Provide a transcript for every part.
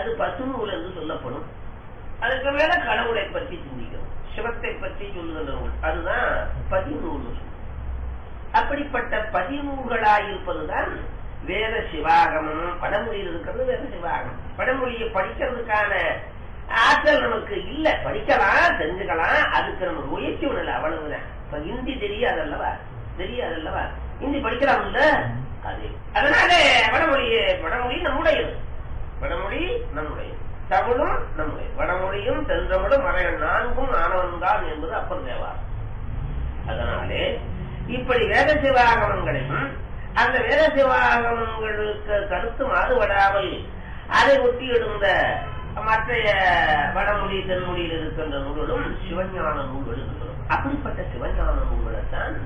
அது பசுநூல் என்று சொல்லப்படும் அதுக்கு மேல கடவுளை பற்றி சிந்திக்கணும் சிவத்தை பற்றி சொல்லுகின்ற நூல் அதுதான் பதிநூல் அப்படிப்பட்ட பதிநூல்களாயிருப்பதுதான் வேத சிவாகமம் படமொழியில் இருக்கிறது வேத சிவாகமம் படமொழியை படிக்கிறதுக்கான ஆற்றல் நமக்கு இல்ல படிக்கலாம் தெரிஞ்சுக்கலாம் அதுக்கு நம்ம முயற்சி ஒண்ணு இல்லை அவ்வளவுதான் இப்ப ஹிந்தி தெரியாதல்லவா தெரியாதல்லவா ஹிந்தி படிக்கலாம் இல்ல அது அதனால வடமொழி வடமொழி நம்முடையது வடமொழி நம்முடையது தமிழும் நம்முடைய வடமொழியும் தென்றமிழும் மறைய நான்கும் ஆனவன்தான் என்பது அப்பர் தேவார் அதனாலே இப்படி வேத சிவாகமங்களையும் அந்த வேத சிவாகமங்களுக்கு கருத்து மாறுபடாமல் அதை ஒட்டி எழுந்த மற்ற வடமொழி தென்மொழியில் இருக்கின்ற நூல்களும் சிவஞான நூல்கள் இருக்கிறோம் அப்படிப்பட்ட சிவஞான நூல்களைத்தான்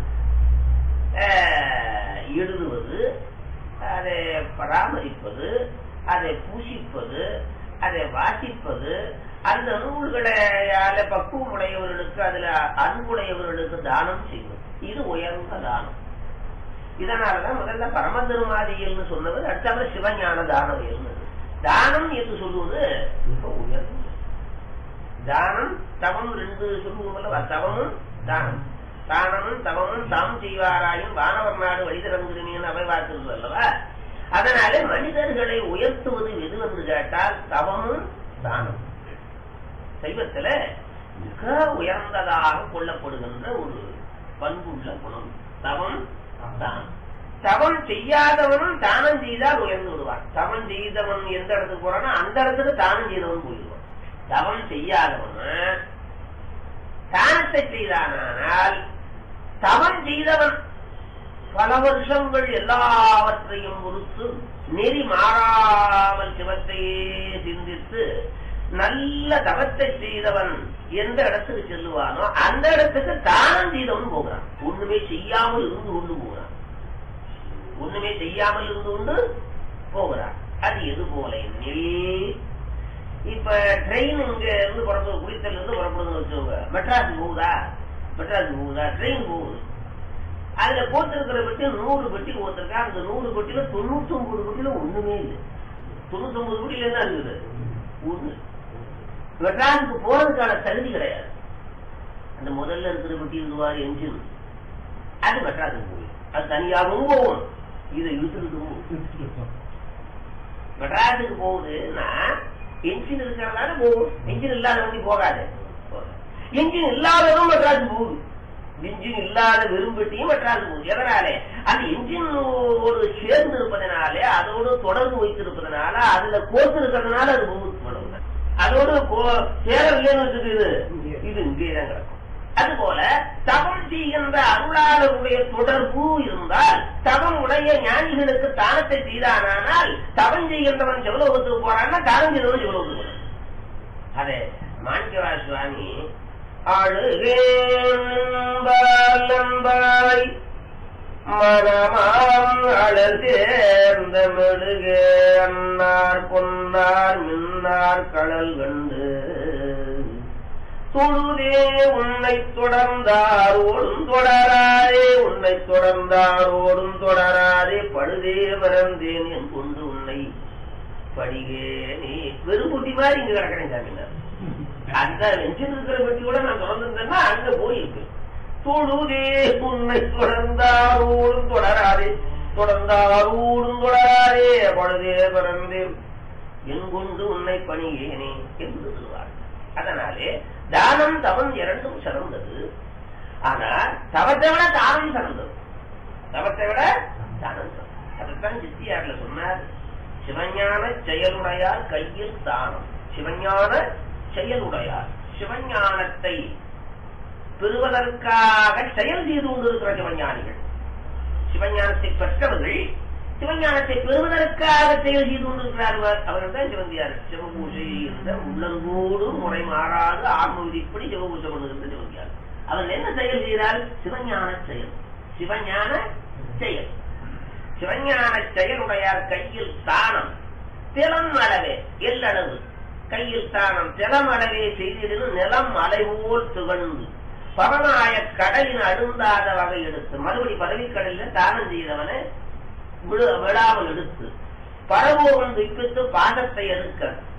எழுதுவது அதை பராமரிப்பது அதை பூசிப்பது அதை வாசிப்பது அந்த நூல்களையால பக்குவம் உடையவர்களுக்கு அதுல அன்புடையவர்களுக்கு தானம் செய்வது இது உயர்ந்த தானம் இதனாலதான் முதல்ல பரம திருமாதியல்னு சொன்னவர் அடுத்தவர் சிவஞான தானம் இருந்தது தானம் என்று சொல்லுவது மிக உயர்ந்தது தானம் தவம் ரெண்டு சொல்லுவோம்ல தவமும் தானம் தானமும் தவமும் தாம் செய்வாராயும் வானவர் நாடு வழிதரங்குகிறீங்கன்னு அவை வார்த்தை அல்லவா அதனால மனிதர்களை உயர்த்துவது எது என்று கேட்டால் தவமும் தானம் சைவத்துல மிக உயர்ந்ததாக கொள்ளப்படுகின்ற ஒரு பண்புள்ள குணம் தவம் தானம் தவம் செய்யாதவனும் தானம் செய்தால் உயர்ந்து விடுவான் தவம் செய்தவன் எந்த இடத்துக்கு போறானோ அந்த இடத்துக்கு தானம் செய்தவன் போயிடுவான் தவம் செய்யாதவன் தானத்தை செய்தானால் தவம் செய்தவன் பல வருஷங்கள் எல்லாவற்றையும் பொறுத்து நெறி மாறாமல் சிவத்தையே சிந்தித்து நல்ல தவத்தை செய்தவன் எந்த இடத்துக்கு செல்லுவானோ அந்த இடத்துக்கு தானம் செய்தவன் போகிறான் ஒண்ணுமே செய்யாமல் இருந்து கொண்டு போகிறான் ஒண்ணுமே செய்யாமல் இருந்து கொண்டு போகிறான் அது எது போல எண்ணில் இப்ப ட்ரெயின் இங்க இருந்து புறப்படுது குளித்தல இருந்து புறப்படுதுன்னு வச்சுக்கோங்க மெட்ராஸ் போகுதா மெட்ராஸ் போகுதா ட்ரெயின் போகுது அதுல போட்டிருக்கிற பெட்டி நூறு பெட்டி போட்டிருக்கா அந்த நூறு பெட்டியில தொண்ணூத்தி ஒன்பது பெட்டியில ஒண்ணுமே இல்லை தொண்ணூத்தி ஒன்பது பெட்டியில என்ன இருக்குது ஒண்ணு மெட்ராஸுக்கு போறதுக்கான தகுதி கிடையாது அந்த முதல்ல இருக்கிற பெட்டி இதுவாரு என்ஜின் அது மெட்ராஸுக்கு போய் அது தனியாகவும் போகும் இதை இழுத்துக்கிட்டு போகும் மெட்ராஸுக்கு போகுதுன்னா என்ஜின் இருக்கிறதால போகும் என்ஜின் இல்லாத வண்டி போகாது என்ஜின் இல்லாததும் மெட்ராஸ் போகுது என்ஜின் இல்லாத வெறும்பெட்டியும் மெட்ராஸ் போகுது எதனாலே அந்த என்ஜின் ஒரு சேர்ந்து இருப்பதனாலே அதோடு தொடர்பு வைத்திருப்பதனால அதுல கோர்த்து இருக்கிறதுனால அது போகுது அதோடு சேரவில்லைன்னு வச்சுக்குது இது இங்கே தான் கிடக்கும் அதுபோல தவம் செய்கின்ற அருளாளருடைய தொடர்பு இருந்தால் தவம் உடைய ஞானிகளுக்கு தானத்தை செய்தானால் தவம் செய்கின்றவன் சிவலோகத்துக்கு போறான்னா தானம் செய்தவன் சிவலோகத்துக்கு போறான் அதே மாணிக்கவா சுவாமி அழுகேம்பாய் மனமாம் அழல் சேர்ந்த மெழுகே அன்னார் பொன்னார் மின்னார் கடல் கண்டு தொழுதே உன்னை தொடர்ந்தார் ஓடும் தொடராதே உன்னை தொடர்ந்தார் ஓடும் தொடராதே பழுதே மறந்தேன் என் கொண்டு உன்னை படிகே நீ வெறும்புட்டி மாதிரி இங்க கிடக்கிறேன் சாமினார் அந்த வெஞ்சில் இருக்கிற பெட்டி கூட நான் தொடர்ந்துருந்தேன்னா அங்க போயிருக்கு தொழுதே உன்னை தொடர்ந்தார் ஓடும் தொடராதே தொடர்ந்தார் ஓடும் தொடராதே பழுதே மறந்தேன் என் கொண்டு உன்னை பணியேனே என்று சொல்வார் அதனாலே தானம் தவம் இரண்டும் சிறந்தது ஆனா தவத்தை விட தானம் சிறந்தது தவத்தை விட தானம் சிறந்தது அதைத்தான் சித்தியார்ல சொன்னார் சிவஞான செயலுடையார் கையில் தானம் சிவஞான செயலுடையார் சிவஞானத்தை பெறுவதற்காக செயல் செய்து கொண்டிருக்கிற சிவஞானிகள் சிவஞானத்தை பெற்றவர்கள் சிவஞானத்தை பெறுவதற்காக செயல் செய்து கொண்டிருக்கிறார்கள் அவர்கள் தான் சிவந்தியார் சிவபூஜை இருந்த உள்ளங்கோடு முறை மாறாது ஆன்மவிதிப்படி சிவபூஜை பண்ணுகின்ற சிவந்தியார் அவர் என்ன செயல் செய்தால் சிவஞான செயல் சிவஞான செயல் சிவஞான செயலுடையார் கையில் தானம் திலம் அளவே எல்லளவு கையில் தானம் திலம் அளவே செய்திடும் நிலம் அலைவோல் துகழ்ந்து பரநாய கடலின் அழுந்தாத வகை எடுத்து மறுபடி பதவிக்கடலில் தானம் செய்தவனை விழாமல் எடுத்து பரவோகம் துப்பித்து பாதத்தை எடுக்க